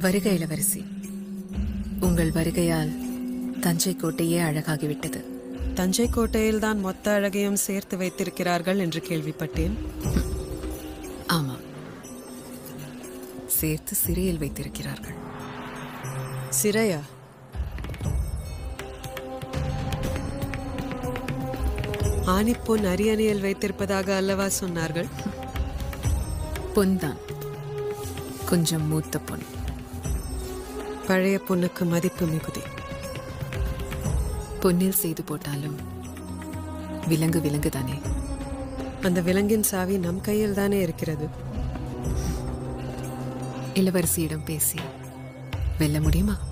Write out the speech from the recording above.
வருக இளவரசி உங்கள் வருகையால் தஞ்சை கோட்டையே அழகாகிவிட்டது தஞ்சை கோட்டையில் தான் மொத்த அழகையும் சேர்த்து வைத்திருக்கிறார்கள் என்று கேள்விப்பட்டேன் ஆமாம் சேர்த்து சிறையில் வைத்திருக்கிறார்கள் சிறையா ஆணிப்பொன் அரியணையில் வைத்திருப்பதாக அல்லவா சொன்னார்கள் பொன்தான் கொஞ்சம் மூத்த பொன் பழைய பொண்ணுக்கு மதிப்பு மிகுதி பொன்னில் செய்து போட்டாலும் விலங்கு விலங்கு தானே அந்த விலங்கின் சாவி நம் கையில் தானே இருக்கிறது இளவரசியிடம் பேசி வெல்ல முடியுமா